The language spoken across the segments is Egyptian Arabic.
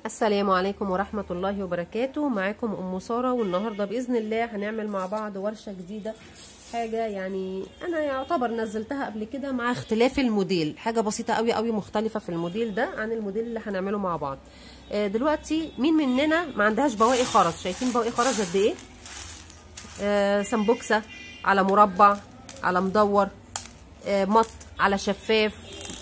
السلام عليكم ورحمة الله وبركاته معاكم أم سارة والنهاردة بإذن الله هنعمل مع بعض ورشة جديدة حاجة يعني أنا يعتبر نزلتها قبل كده مع اختلاف الموديل حاجة بسيطة قوي قوي مختلفة في الموديل ده عن الموديل اللي هنعمله مع بعض آه، دلوقتي مين مننا ما عندهاش بواقي خرز شايفين بواقي خرز قد ايه آه، سمبوكسة على مربع على مدور آه، مط على شفاف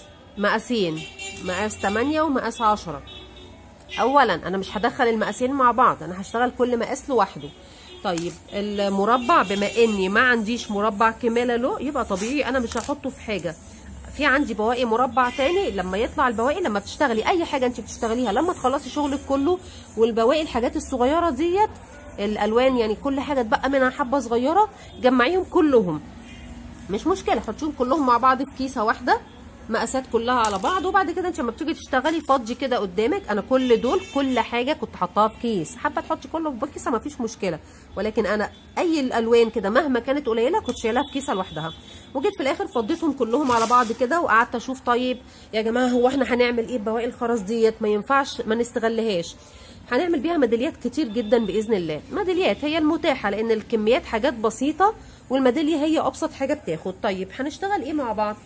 مقاسين مقاس 8 ومقاس 10 اولا انا مش هدخل المقاسين مع بعض انا هشتغل كل مقاس لوحده طيب المربع بما اني ما عنديش مربع كماله له يبقى طبيعي انا مش هحطه في حاجه في عندي بواقي مربع تاني لما يطلع البواقي لما بتشتغلي اي حاجه انت بتشتغليها لما تخلصي شغلك كله والبواقي الحاجات الصغيره ديت الالوان يعني كل حاجه اتبقى منها حبه صغيره جمعيهم كلهم مش مشكله حطيهم كلهم مع بعض في كيسه واحده مقاسات كلها على بعض وبعد كده انت لما بتيجي تشتغلي فضي كده قدامك انا كل دول كل حاجه كنت حاطاها في كيس حابه تحطي كله في كيسه مفيش مشكله ولكن انا اي الالوان كده مهما كانت قليله كنت شايلها في كيسه لوحدها وجيت في الاخر فضيتهم كلهم على بعض كده وقعدت اشوف طيب يا جماعه هو احنا هنعمل ايه بواقي الخرز ديت ما ينفعش ما نستغلهاش هنعمل بيها ميداليات كتير جدا باذن الله ميداليات هي المتاحه لان الكميات حاجات بسيطه والميداليه هي ابسط حاجه بتاخد طيب هنشتغل ايه مع بعض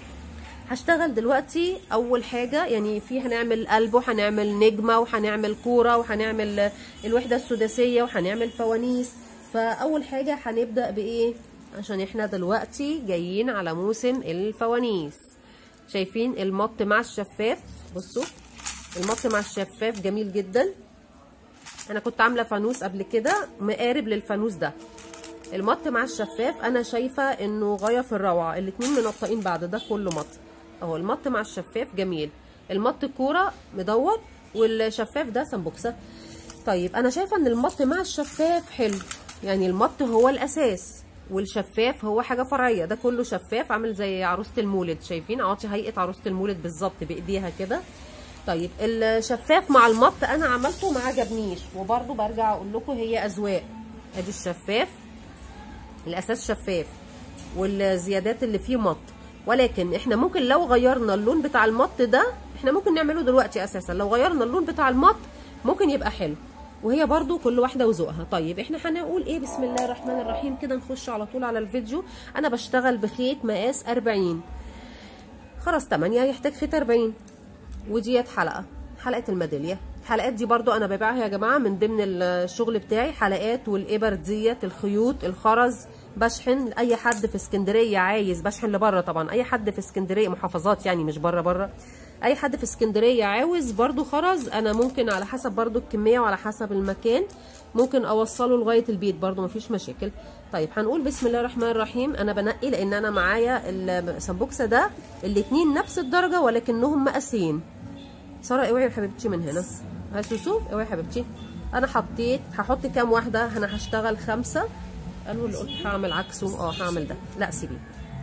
هشتغل دلوقتي اول حاجه يعني في هنعمل قلب وهنعمل نجمه وهنعمل كوره وهنعمل الوحده السداسيه وهنعمل فوانيس فاول حاجه هنبدا بايه عشان احنا دلوقتي جايين على موسم الفوانيس شايفين المط مع الشفاف بصوا المط مع الشفاف جميل جدا انا كنت عامله فانوس قبل كده مقارب للفانوس ده المط مع الشفاف انا شايفه انه غايه في الروعه الاتنين منطقين بعض ده كله مط اهو المط مع الشفاف جميل المط كوره مدور والشفاف ده سمبوكسه طيب انا شايفه ان المط مع الشفاف حلو يعني المط هو الاساس والشفاف هو حاجه فرعيه ده كله شفاف عامل زي عروسه المولد شايفين اعطي هيئه عروسه المولد بالظبط بايديها كده طيب الشفاف مع المط انا عملته ما عجبنيش وبرده برجع اقول لكم هي اذواق ادي الشفاف الاساس شفاف والزيادات اللي فيه مط ولكن احنا ممكن لو غيرنا اللون بتاع المط ده احنا ممكن نعمله دلوقتي اساسا لو غيرنا اللون بتاع المط ممكن يبقى حلو وهي برضو كل واحده وذوقها طيب احنا هنقول ايه بسم الله الرحمن الرحيم كده نخش على طول على الفيديو انا بشتغل بخيط مقاس 40 خلاص 8 يحتاج خيط 40 وديت حلقه حلقه الميداليه الحلقات دي برضو انا ببيعها يا جماعه من ضمن الشغل بتاعي حلقات والابر ديت الخيوط الخرز بشحن اي حد في اسكندريه عايز بشحن لبره طبعا اي حد في اسكندريه محافظات يعني مش بره بره اي حد في اسكندريه عاوز برضو خرز انا ممكن على حسب برضو الكميه وعلى حسب المكان ممكن اوصله لغايه البيت برضو مفيش مشاكل طيب هنقول بسم الله الرحمن الرحيم انا بنقي لان انا معايا السمبوكسه ده الاتنين نفس الدرجه ولكنهم مقاسين ساره اوعي يا حبيبتي من هنا ها سوسو اوعي يا حبيبتي انا حطيت هحط كام واحده انا هشتغل خمسه قالوا اللي قلت هعمل عكسه اه هعمل ده لا سيبيه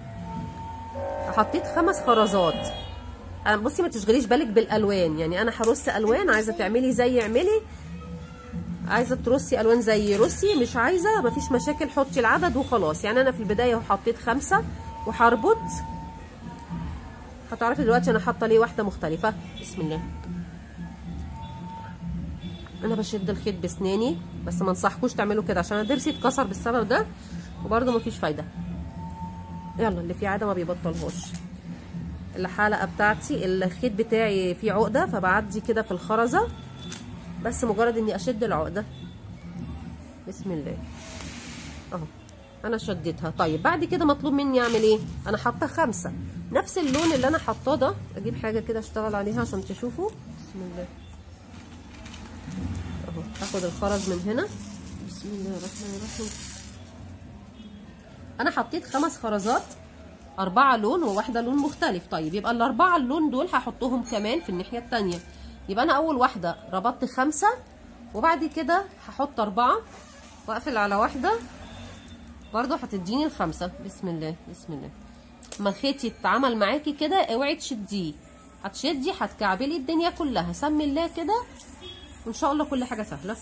حطيت خمس خرزات انا بصي ما تشغليش بالك بالالوان يعني انا هرص الوان عايزه تعملي زي اعملي عايزه ترصي الوان زي رصي مش عايزه مفيش مشاكل حطي العدد وخلاص يعني انا في البدايه حطيت خمسه وهربط هتعرفي دلوقتي انا حاطه ليه واحده مختلفه بسم الله انا بشد الخيط بسناني بس ما انصحكوش تعملوا كده عشان ضرسي اتكسر بالسبب ده وبرده مفيش فايده يلا اللي فيه عاده ما بيبطلهاش الحلقه بتاعتي الخيط بتاعي فيه عقده فبعدي كده في الخرزه بس مجرد اني اشد العقده بسم الله اهو انا شديتها طيب بعد كده مطلوب مني اعمل ايه انا حاطه خمسه نفس اللون اللي انا حاطاه ده اجيب حاجه كده اشتغل عليها عشان تشوفوا بسم الله اهو هاخد الخرز من هنا بسم الله الرحمن الرحيم انا حطيت خمس خرزات أربعة لون وواحدة لون مختلف طيب يبقى الأربعة اللون دول هحطهم كمان في الناحية التانية يبقى أنا أول واحدة ربطت خمسة وبعد كده هحط أربعة وأقفل على واحدة برضو هتديني الخمسة بسم الله بسم الله ما الخيط يتعمل معاكي كده اوعي تشديه هتشدي هتكعبلي الدنيا كلها سمي الله كده وان شاء الله كل حاجه سهله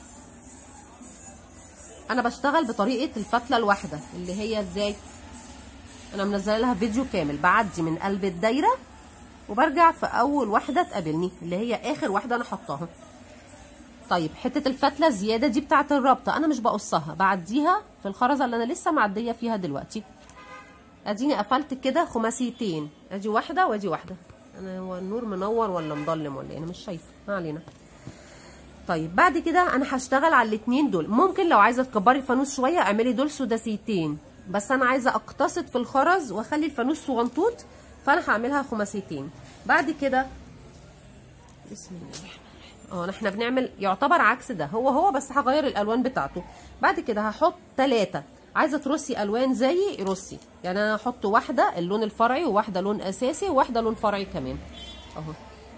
انا بشتغل بطريقه الفتله الواحده اللي هي ازاي انا منزله لها فيديو كامل بعدي من قلب الدايره وبرجع في اول واحده تقابلني اللي هي اخر واحده انا حطاها طيب حته الفتله الزياده دي بتاعه الرابطه انا مش بقصها بعديها في الخرزه اللي انا لسه معديه فيها دلوقتي اديني قفلت كده خماسيتين ادي واحده وادي واحده انا هو النور منور ولا مضلم ولا ايه انا مش شايفه ما علينا طيب بعد كده انا هشتغل على الاتنين دول ممكن لو عايزه تكبري الفانوس شويه اعملي دول سداسيتين بس انا عايزه اقتصد في الخرز واخلي الفانوس صغنطوط فانا هعملها خماسيتين بعد كده بسم الله الرحمن الرحيم اه احنا بنعمل يعتبر عكس ده هو هو بس هغير الالوان بتاعته بعد كده هحط ثلاثة عايزه ترصي الوان زيي رصي يعني انا هحط واحده اللون الفرعي وواحده لون اساسي وواحده لون فرعي كمان اهو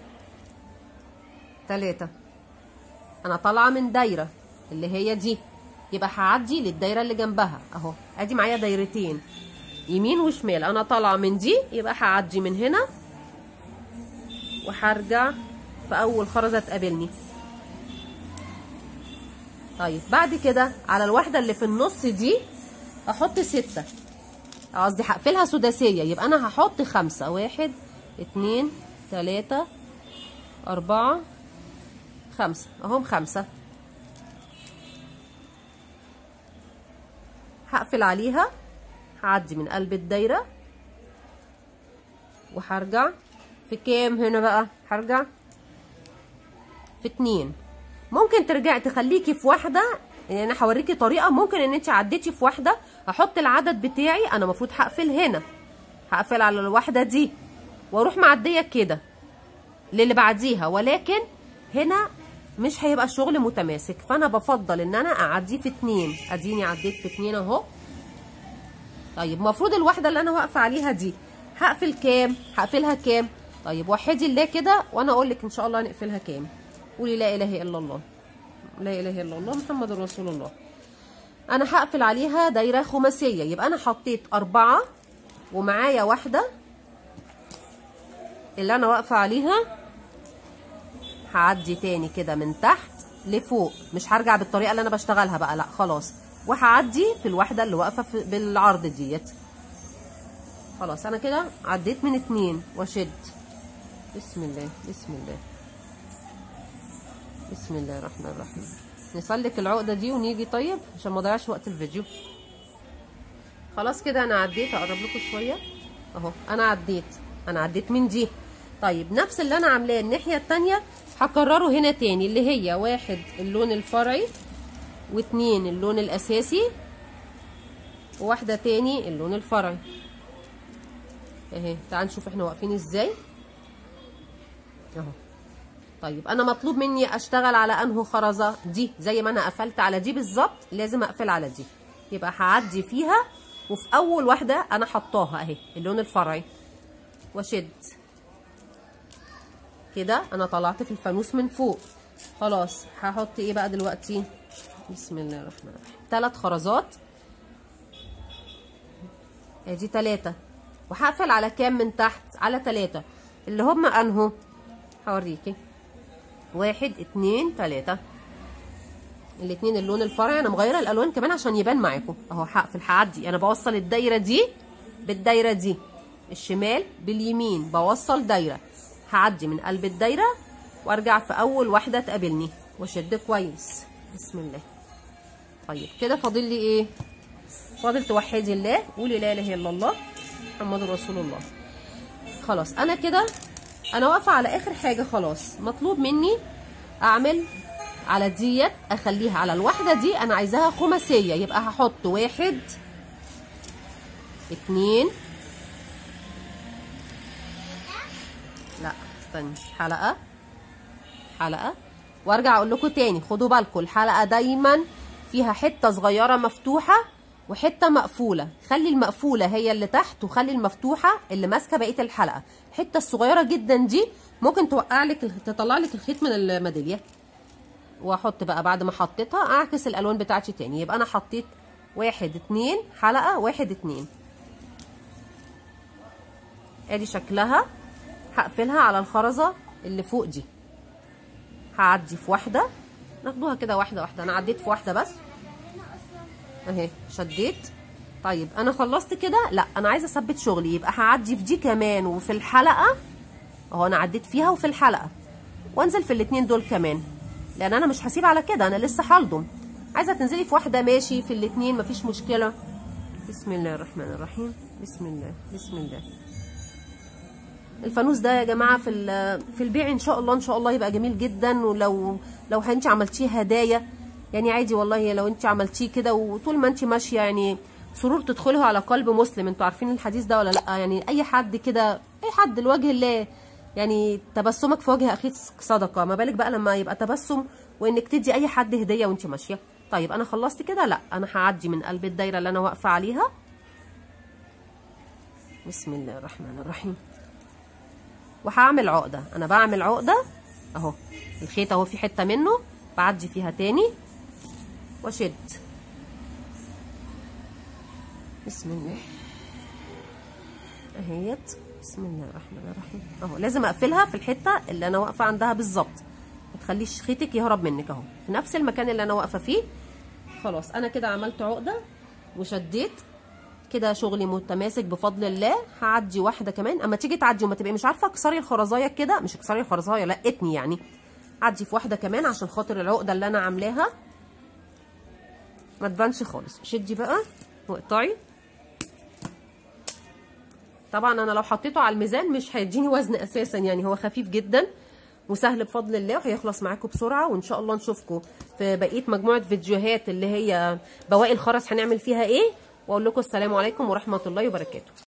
ثلاثة انا طالعه من دايره اللي هي دي يبقى هعدي للدايره اللي جنبها اهو ادي معايا دايرتين يمين وشمال انا طالعه من دي يبقى هعدي من هنا وهرجع في اول خرزه تقابلني طيب بعد كده على الواحده اللي في النص دي احط ستة قصدي هقفلها سداسيه يبقى انا هحط خمسة واحد اتنين تلاتة اربعة خمسة اهم خمسة هقفل عليها هعدي من قلب الدايرة وهرجع في كام هنا بقى هرجع في اتنين ممكن ترجعي تخليكي في واحدة يعني انا هوريكي طريقة ممكن ان انت عديتي في واحدة هحط العدد بتاعي انا المفروض هقفل هنا هقفل على الواحدة دي واروح معدية كده للي بعديها ولكن هنا مش هيبقى الشغل متماسك فانا بفضل ان انا اعديه في اتنين اديني عديت في اتنين اهو طيب المفروض الواحده اللي انا واقفه عليها دي هقفل كام هقفلها كام طيب وحدي الله كده وانا اقول لك ان شاء الله نقفلها كام قولي لا اله الا الله لا اله الا الله محمد رسول الله انا هقفل عليها دايره خماسيه يبقى انا حطيت اربعه ومعايا واحده اللي انا واقفه عليها هعدي تاني كده من تحت لفوق مش هرجع بالطريقه اللي انا بشتغلها بقى لا خلاص وهعدي في الواحده اللي واقفه بالعرض ديت خلاص انا كده عديت من اتنين واشد بسم الله بسم الله بسم الله الرحمن الرحيم نسلك العقده دي ونيجي طيب عشان ما اضيعش وقت الفيديو خلاص كده انا عديت اقرب لكم شويه اهو انا عديت انا عديت من دي طيب نفس اللي انا عاملاه الناحيه التانيه هكرره هنا تاني اللي هي واحد اللون الفرعي واتنين اللون الاساسي وواحده تاني اللون الفرعي اهي تعال نشوف احنا واقفين ازاي اهو طيب انا مطلوب مني اشتغل على انه خرزه دي زي ما انا قفلت على دي بالظبط لازم اقفل على دي يبقى هعدي فيها وفي اول واحده انا حطاها اهي اللون الفرعي واشد كده انا طلعت في الفانوس من فوق خلاص هحط ايه بقى دلوقتي بسم الله الرحمن الرحيم ثلاث خرزات ادي ثلاثة وهقفل على كام من تحت على ثلاثة اللي هم انهو هوريكي واحد اتنين تلاتة الاتنين اللون الفرعي انا مغيره الالوان كمان عشان يبان معاكم اهو هقفل هعدي انا بوصل الدايره دي بالدايره دي الشمال باليمين بوصل دايره هعدي من قلب الدايره وارجع في اول واحده تقابلني واشد كويس بسم الله طيب كده فاضل لي ايه فاضل توحدي الله قولي لا اله الا الله محمد رسول الله خلاص انا كده انا واقفه على اخر حاجه خلاص مطلوب مني اعمل على ديت اخليها على الواحده دي انا عايزاها خماسيه يبقى هحط واحد اتنين لا استني حلقه حلقه وارجع اقول لكم تاني خدوا بالكم الحلقه دايما فيها حته صغيره مفتوحه وحته مقفوله خلي المقفوله هي اللي تحت وخلي المفتوحه اللي ماسكه بقيه الحلقه الحته الصغيره جدا دي ممكن توقع لك تطلع لك الخيط من الميداليه واحط بقى بعد ما حطيتها اعكس الالوان بتاعتي تاني يبقى انا حطيت واحد اتنين حلقه واحد اتنين ادي شكلها هقفلها على الخرزه اللي فوق دي هعدي في واحده ناخدوها كده واحده واحده انا عديت في واحده بس اهي شديت طيب انا خلصت كده لا انا عايزه اثبت شغلي يبقى هعدي في دي كمان وفي الحلقه اهو انا عديت فيها وفي الحلقه وانزل في الاتنين دول كمان لان انا مش هسيب على كده انا لسه هلضم عايزه تنزلي في واحده ماشي في الاتنين مفيش مشكله بسم الله الرحمن الرحيم بسم الله بسم الله الفانوس ده يا جماعه في في البيع ان شاء الله ان شاء الله يبقى جميل جدا ولو لو انت عملتيه هدايا يعني عادي والله لو انت عملتيه كده وطول ما انت ماشيه يعني سرور تدخله على قلب مسلم انتوا عارفين الحديث ده ولا لا يعني اي حد كده اي حد لوجه الله يعني تبسمك في وجه اخيك صدقه ما بالك بقى لما يبقى تبسم وانك تدي اي حد هديه وانت ماشيه طيب انا خلصت كده لا انا هعدي من قلب الدايره اللي انا واقفه عليها بسم الله الرحمن الرحيم وهعمل عقده انا بعمل عقده اهو الخيط اهو في حته منه بعدي فيها تاني واشد بسم الله اهيت بسم الله الرحمن الرحيم اهو لازم اقفلها في الحته اللي انا واقفه عندها بالظبط ما تخليش خيطك يهرب منك اهو في نفس المكان اللي انا واقفه فيه خلاص انا كده عملت عقده وشديت كده شغلي متماسك بفضل الله هعدي واحده كمان اما تيجي تعدي وما تبقي مش عارفه اكسري الخرزايه كده مش اكسري الخرزايه لا اتني يعني عدي في واحده كمان عشان خاطر العقده اللي انا عاملاها ما تبانش خالص شدي بقى واقطعي طبعا انا لو حطيته على الميزان مش هيديني وزن اساسا يعني هو خفيف جدا وسهل بفضل الله وهيخلص معاكم بسرعه وان شاء الله نشوفكم في بقيه مجموعه فيديوهات اللي هي بواقي الخرز هنعمل فيها ايه واقول لكم السلام عليكم ورحمه الله وبركاته